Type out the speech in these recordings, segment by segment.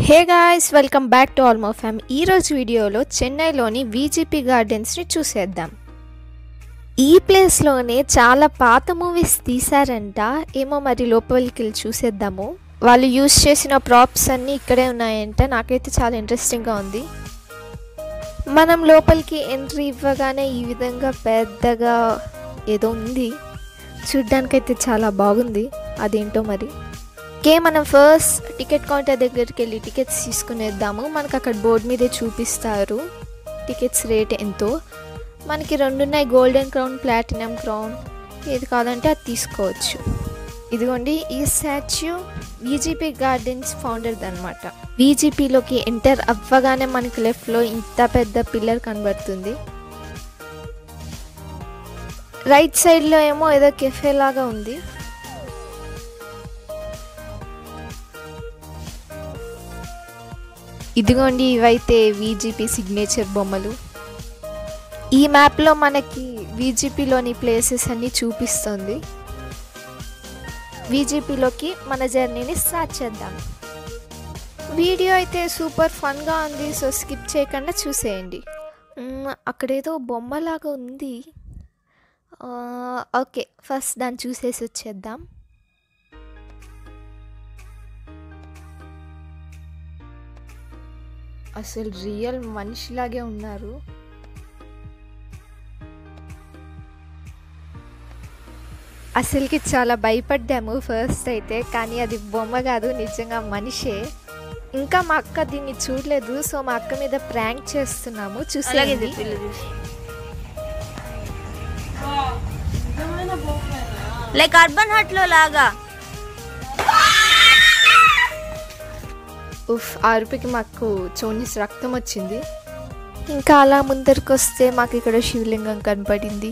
hey guys welcome back to Almo fam ఈరోజు వీడియోలో చెన్నైలోని వీజీపీ గార్డెన్స్ని చూసేద్దాం ఈ ప్లేస్లోనే చాలా పాత మూవీస్ తీశారంట ఏమో మరి లోపలికి వెళ్ళి చూసేద్దాము వాళ్ళు యూస్ చేసిన ప్రాప్స్ అన్నీ ఇక్కడే ఉన్నాయంట నాకైతే చాలా ఇంట్రెస్టింగ్గా ఉంది మనం లోపలికి ఎంట్రీ ఇవ్వగానే ఈ విధంగా పెద్దగా ఏదో ఉంది చూడ్డానికైతే చాలా బాగుంది అదేంటో మరి ఓకే మనం ఫస్ట్ టికెట్ కౌంటర్ దగ్గరికి వెళ్ళి టికెట్స్ తీసుకునేద్దాము మనకు అక్కడ బోర్డు మీదే చూపిస్తారు టికెట్స్ రేట్ ఎంతో మనకి రెండు ఉన్నాయి గోల్డెన్ క్రౌన్ ప్లాటినం క్రౌన్ ఏది కావాలంటే అది తీసుకోవచ్చు ఇదిగోండి ఈ స్టాచ్యూ వీజీపీ గార్డెన్స్ ఫౌండర్ది అనమాట వీజీపీలోకి ఎంటర్ అవ్వగానే మనకి లెఫ్ట్లో ఇంత పెద్ద పిల్లర్ కనబడుతుంది రైట్ సైడ్లో ఏమో ఏదో కెఫే లాగా ఉంది ఇదిగోండి ఇవైతే వీజీపీ సిగ్నేచర్ బొమ్మలు ఈ మ్యాప్లో మనకి వీజీపీలోని ప్లేసెస్ అన్నీ చూపిస్తుంది వీజీపీలోకి మన జర్నీని స్టార్ట్ చేద్దాం వీడియో అయితే సూపర్ ఫన్గా ఉంది సో స్కిప్ చేయకుండా చూసేయండి మ్మ్, అక్కడేదో బొమ్మలాగా ఉంది ఆ, ఓకే ఫస్ట్ దాన్ని చూసేసి వచ్చేద్దాం అసలు రియల్ మనిషిలాగే ఉన్నారు అసలుకి చాలా భయపడ్డాము ఫస్ట్ అయితే కానీ అది బొమ్మ కాదు నిజంగా మనిషే ఇంకా మా అక్క దీన్ని చూడలేదు సో మా అక్క మీద ప్రాంక్ చేస్తున్నాము చూసేయండి లైక్ అర్బన్ హట్ లో లాగా ఉఫ్ ఆ రూపాయికి మాకు చోనిస్ రక్తం వచ్చింది ఇంకా అలా ముందరికి వస్తే మాకు ఇక్కడ శివలింగం కనపడింది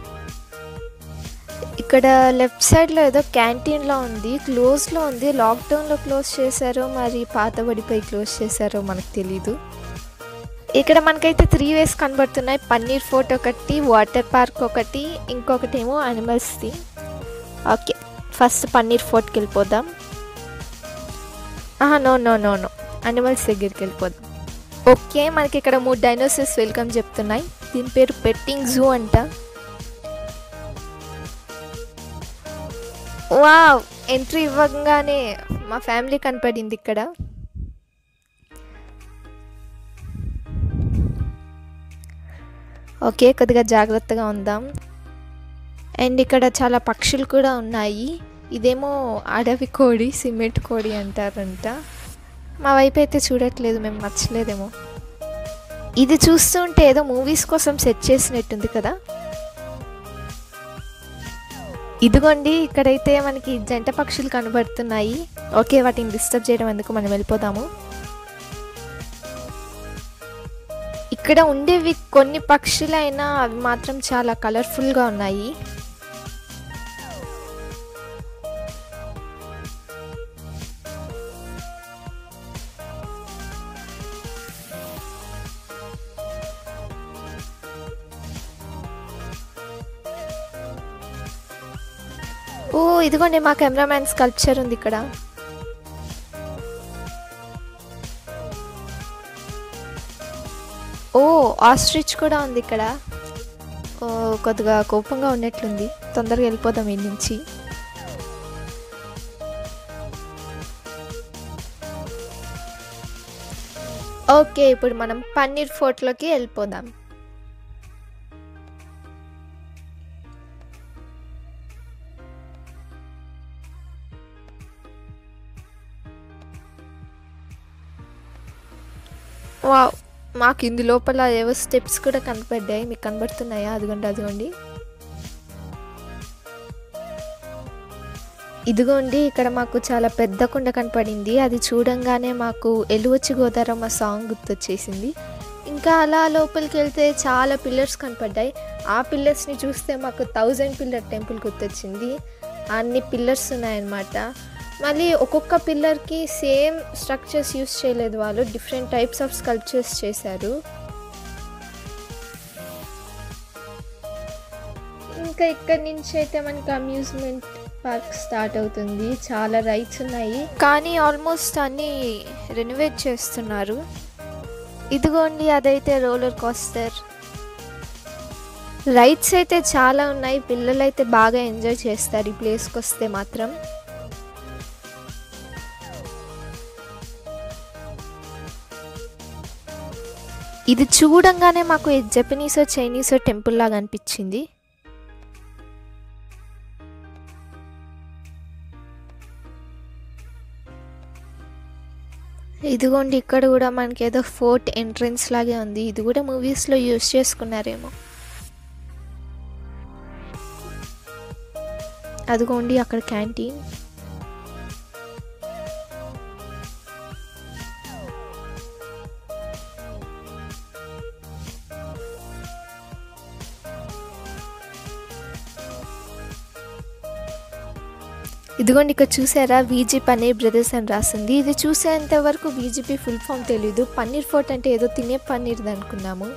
ఇక్కడ లెఫ్ట్ సైడ్లో ఏదో క్యాంటీన్లో ఉంది క్లోజ్లో ఉంది లాక్డౌన్లో క్లోజ్ చేశారో మరి పాతబడిపోయి క్లోజ్ చేశారో మనకు తెలీదు ఇక్కడ మనకైతే త్రీ వేస్ కనబడుతున్నాయి పన్నీర్ ఫోర్ట్ ఒకటి వాటర్ పార్క్ ఒకటి ఇంకొకటి ఏమో అనిమల్స్ది ఓకే ఫస్ట్ పన్నీర్ ఫోర్ట్కి వెళ్ళిపోదాం ఆహా no no no no animals దగ్గరికి వెళ్ళిపోదాం ఓకే మనకి ఇక్కడ మూడు డైనోసర్స్ వెల్కమ్ చెప్తున్నాయి దీని పేరు పెట్టింగ్ జూ అంట వావ్ ఎంట్రీ ఇవ్వగానే మా ఫ్యామిలీ కనపడింది ఇక్కడ ఓకే కొద్దిగా జాగ్రత్తగా ఉందాం అండ్ ఇక్కడ చాలా పక్షులు కూడా ఉన్నాయి ఇదేమో అడవి కోడి సిమెంట్ కోడి అంటారంట మా వైపు అయితే చూడట్లేదు మేము నచ్చలేదేమో ఇది చూస్తుంటే ఏదో మూవీస్ కోసం సెట్ చేసినట్టుంది కదా ఇదిగోండి ఇక్కడైతే మనకి జంట పక్షులు కనబడుతున్నాయి ఓకే వాటిని డిస్టర్బ్ చేయడం ఎందుకు మనం వెళ్ళిపోదాము ఇక్కడ ఉండేవి కొన్ని పక్షులైనా అవి మాత్రం చాలా కలర్ఫుల్గా ఉన్నాయి ఓ ఇదిగోండి మా కెమెరామ్యాన్ స్కల్ప్చర్ ఉంది ఇక్కడ ఓ ఆస్ట్రిచ్ కూడా ఉంది ఇక్కడ ఓ కొద్దిగా కోపంగా ఉన్నట్లుంది తొందరగా వెళ్ళిపోదాం ఈ నుంచి ఓకే ఇప్పుడు మనం పన్నీర్ ఫోర్ట్లోకి వెళ్ళిపోదాం వావ్ మాకు ఇందు లోపల ఏవో స్టెప్స్ కూడా కనపడ్డాయి మీకు కనబడుతున్నాయా అదిగోండి అదిగోండి ఇదిగోండి ఇక్కడ మాకు చాలా పెద్ద కుండ కనపడింది అది చూడంగానే మాకు ఎలువచ్చి గోదారమ్మ సాంగ్ గుర్తొచ్చేసింది ఇంకా అలా లోపలికి వెళ్తే చాలా పిల్లర్స్ కనపడ్డాయి ఆ పిల్లర్స్ని చూస్తే మాకు థౌజండ్ పిల్లర్ టెంపుల్ గుర్తొచ్చింది అన్ని పిల్లర్స్ ఉన్నాయన్నమాట మళ్ళీ ఒక్కొక్క పిల్లర్కి సేమ్ స్ట్రక్చర్స్ యూస్ చేయలేదు వాళ్ళు డిఫరెంట్ టైప్స్ ఆఫ్ స్కల్ప్చర్స్ చేశారు ఇంకా ఇక్కడి నుంచి అయితే మనకి అమ్యూజ్మెంట్ పార్క్ స్టార్ట్ అవుతుంది చాలా రైడ్స్ ఉన్నాయి కానీ ఆల్మోస్ట్ అన్నీ రెనోవేట్ చేస్తున్నారు ఇదిగోండి అదైతే రోలర్ కోస్టర్ రైడ్స్ అయితే చాలా ఉన్నాయి పిల్లలు అయితే బాగా ఎంజాయ్ చేస్తారు ఈ ప్లేస్కి వస్తే మాత్రం ఇది చూడంగానే మాకు జపనీసో చైనీసో టెంపుల్ లాగా అనిపించింది ఇదిగోండి ఇక్కడ కూడా మనకి ఏదో ఫోర్ట్ ఎంట్రన్స్ లాగే ఉంది ఇది కూడా మూవీస్లో యూస్ చేసుకున్నారేమో అదిగోండి అక్కడ క్యాంటీన్ ఇదిగోండి ఇక్కడ చూసారా వీజీ పన్నీర్ బ్రదర్స్ అని రాసింది ఇది చూసేంత వరకు వీజీపీ ఫుల్ ఫామ్ తెలీదు పన్నీర్ ఫోర్ట్ అంటే ఏదో తినే పన్నీర్ది అనుకున్నాము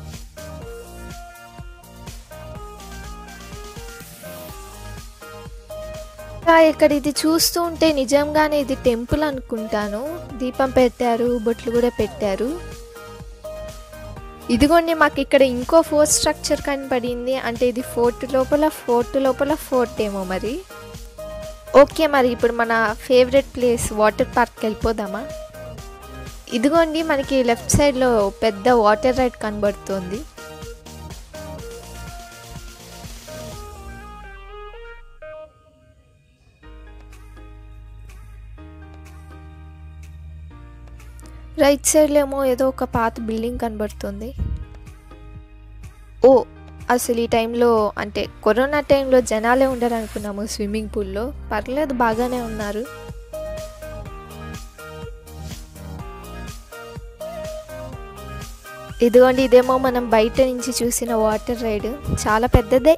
ఇక్కడ ఇది చూస్తూ ఉంటే నిజంగానే ఇది టెంపుల్ అనుకుంటాను దీపం పెట్టారు బొట్లు కూడా పెట్టారు ఇదిగోండి మాకు ఇక్కడ ఇంకో ఫోర్ట్ స్ట్రక్చర్ కనపడింది అంటే ఇది ఫోర్ట్ లోపల ఫోర్ట్ లోపల ఫోర్ట్ ఏమో మరి ఓకే మరి ఇప్పుడు మన ఫేవరెట్ ప్లేస్ వాటర్ పార్క్కి వెళ్ళిపోదామా ఇదిగోండి మనకి లెఫ్ట్ సైడ్లో పెద్ద వాటర్ రైడ్ కనబడుతుంది రైట్ సైడ్లో ఏమో ఏదో ఒక పాత బిల్డింగ్ కనబడుతుంది ఓ అసలు ఈ టైంలో అంటే కరోనా టైంలో జనాలే ఉండరు అనుకున్నాము స్విమ్మింగ్ పూల్లో పర్లేదు బాగానే ఉన్నారు ఇదిగోండి ఇదేమో మనం బయట నుంచి చూసిన వాటర్ రైడ్ చాలా పెద్దదే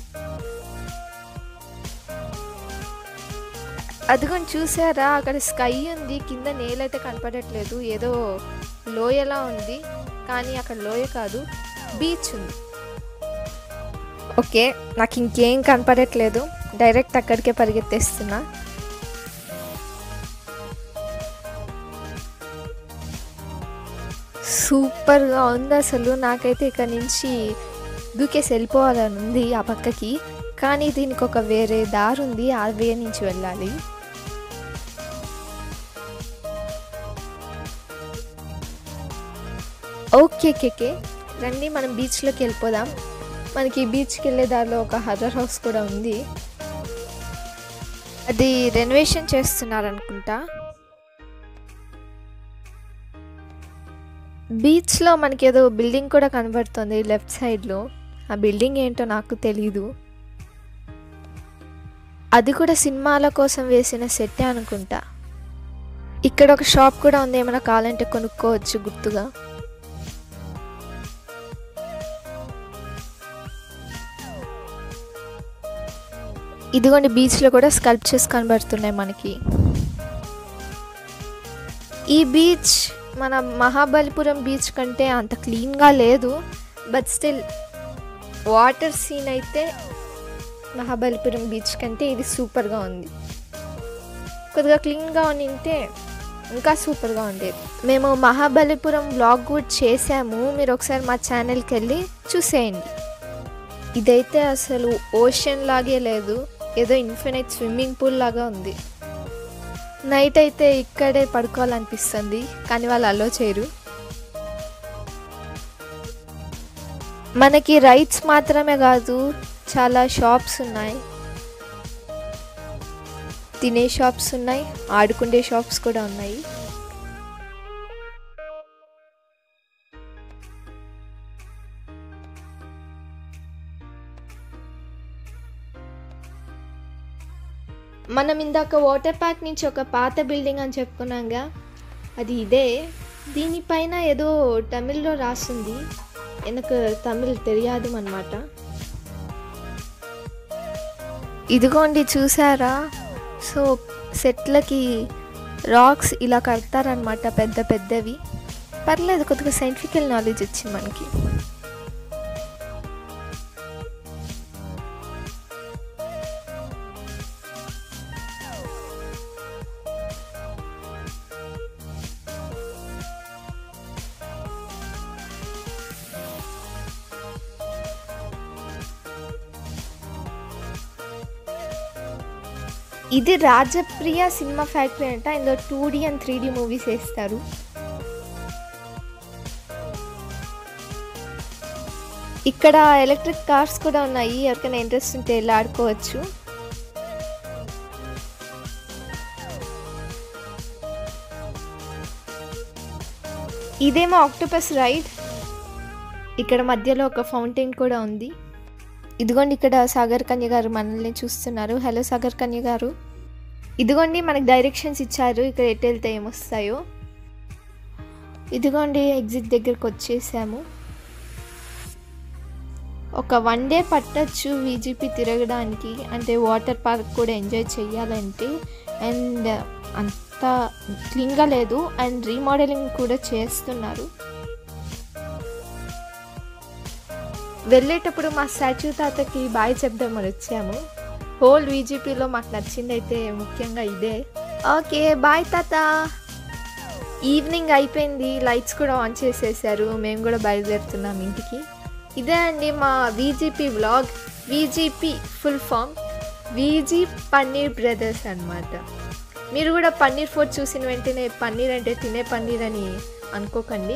అదిగోండి చూసారా అక్కడ స్కై ఉంది కింద నేలైతే కనపడట్లేదు ఏదో లోయలా ఉంది కానీ అక్కడ లోయ కాదు బీచ్ ఉంది ఓకే నాకు ఇంకేం కనపడట్లేదు డైరెక్ట్ అక్కడికే పరిగెత్తేస్తున్నా సూపర్గా ఉంది అసలు నాకైతే ఇక్కడ నుంచి దూకేసి వెళ్ళిపోవాలని ఉంది ఆ పక్కకి కానీ దీనికి ఒక వేరే దారి ఉంది ఆ వే నుంచి వెళ్ళాలి ఓకే కేకే రండి మనం బీచ్లోకి వెళ్ళిపోదాం మనకి బీచ్కి వెళ్ళే దారిలో ఒక హర్రర్ హౌస్ కూడా ఉంది అది రెనోవేషన్ చేస్తున్నారు అనుకుంటా బీచ్లో మనకి ఏదో బిల్డింగ్ కూడా కనబడుతుంది లెఫ్ట్ సైడ్లో ఆ బిల్డింగ్ ఏంటో నాకు తెలీదు అది కూడా సినిమాల కోసం వేసిన సెట్టే అనుకుంటా ఇక్కడ ఒక షాప్ కూడా ఉంది ఏమైనా కావాలంటే కొనుక్కోవచ్చు గుర్తుగా ఇదిగోండి బీచ్లో కూడా స్కల్ప్చర్స్ కనబడుతున్నాయి మనకి ఈ బీచ్ మన మహాబలిపురం బీచ్ కంటే అంత క్లీన్గా లేదు బట్ స్టిల్ వాటర్ సీన్ అయితే మహాబలిపురం బీచ్ కంటే ఇది సూపర్గా ఉంది కొద్దిగా క్లీన్గా ఉంటే ఇంకా సూపర్గా ఉండేది మేము మహాబలిపురం బ్లాగ్ కూడా చేసాము మీరు ఒకసారి మా ఛానల్కి వెళ్ళి చూసేయండి ఇదైతే అసలు ఓషన్ లాగే లేదు ఏదో ఇన్ఫినైట్ స్విమ్మింగ్ పూల్ లాగా ఉంది నైట్ అయితే ఇక్కడే పడుకోవాలనిపిస్తుంది కానీ వాళ్ళు అలో చేయరు మనకి రైడ్స్ మాత్రమే కాదు చాలా షాప్స్ ఉన్నాయి తినే షాప్స్ ఉన్నాయి ఆడుకునే షాప్స్ కూడా ఉన్నాయి మనం ఇందాక వాటర్ పార్క్ నుంచి ఒక పాత బిల్డింగ్ అని చెప్పుకున్నాంగా అది ఇదే దీనిపైన ఏదో తమిళ్లో రాస్తుంది எனக்கு తమిళ్ తెలియదు అనమాట ఇదిగోండి చూసారా సో సెట్లకి రాక్స్ ఇలా కడతారనమాట పెద్ద పెద్దవి పర్లేదు కొద్దిగా సైంటిఫికల్ నాలెడ్జ్ వచ్చింది మనకి ఇది రాజప్రియ సినిమా ఫ్యాక్టరీ అంట ఇందులో two D and three D movies వేస్తారు ఇక్కడ ఎలక్ట్రిక్ కార్స్ కూడా ఉన్నాయి ఎవరికైనా ఇంట్రెస్ట్ ఉంటే వెళ్ళి ఆడుకోవచ్చు ఇదేమో ఆక్టోపస్ రైడ్ ఇక్కడ మధ్యలో ఒక ఫౌంటైన్ కూడా ఉంది ఇదిగోండి ఇక్కడ సాగర్ కన్య గారు మనల్ని చూస్తున్నారు హలో సాగర్ కన్య గారు ఇదిగోండి మనకి డైరెక్షన్స్ ఇచ్చారు ఇక్కడ ఎటు వెళ్తే ఏమొస్తాయో ఇదిగోండి ఎగ్జిట్ దగ్గరకు వచ్చేసాము ఒక వన్ డే పట్టచ్చు వీజీపీ తిరగడానికి అంటే వాటర్ పార్క్ కూడా ఎంజాయ్ చేయాలంటే అండ్ అంత క్లీన్గా లేదు అండ్ రీమోడలింగ్ కూడా చేస్తున్నారు వెళ్ళేటప్పుడు మా స్టాచ్యూ తాతకి బాయ్ చెప్దామని వచ్చాము హోల్ వీజీపీలో మాకు నచ్చింది అయితే ముఖ్యంగా ఇదే ఓకే బాయ్ తాత ఈవినింగ్ అయిపోయింది లైట్స్ కూడా ఆన్ చేసేసారు మేము కూడా బయలుదేరుతున్నాం ఇంటికి ఇదే అండి మా VGP vlog VGP full form VG Panneer brothers అన్నమాట మీరు కూడా పన్నీర్ ఫుడ్ చూసిన వెంటనే పన్నీర్ అంటే తినే పన్నీర్ అని అనుకోకండి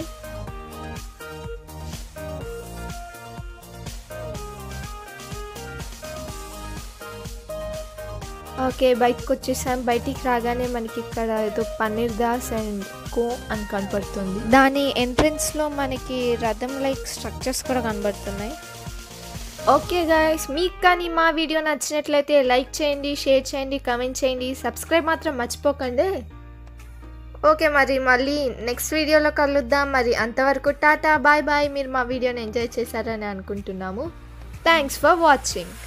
ఓకే బయటకు వచ్చేసాం బయటికి రాగానే మనకి ఇక్కడ ఏదో పన్నీర్ దాస్ అండ్ కో అని కనపడుతుంది దాని ఎంట్రన్స్లో మనకి రథం లైక్ స్ట్రక్చర్స్ కూడా కనబడుతున్నాయి ఓకే గాయస్ మీకు కానీ మా వీడియో నచ్చినట్లయితే లైక్ చేయండి షేర్ చేయండి కామెంట్ చేయండి సబ్స్క్రైబ్ మాత్రం మర్చిపోకండి ఓకే మరి మళ్ళీ నెక్స్ట్ వీడియోలో కలుద్దాం మరి అంతవరకు టాటా బాయ్ బాయ్ మీరు మా వీడియోని ఎంజాయ్ చేశారని అనుకుంటున్నాము థ్యాంక్స్ ఫర్ వాచింగ్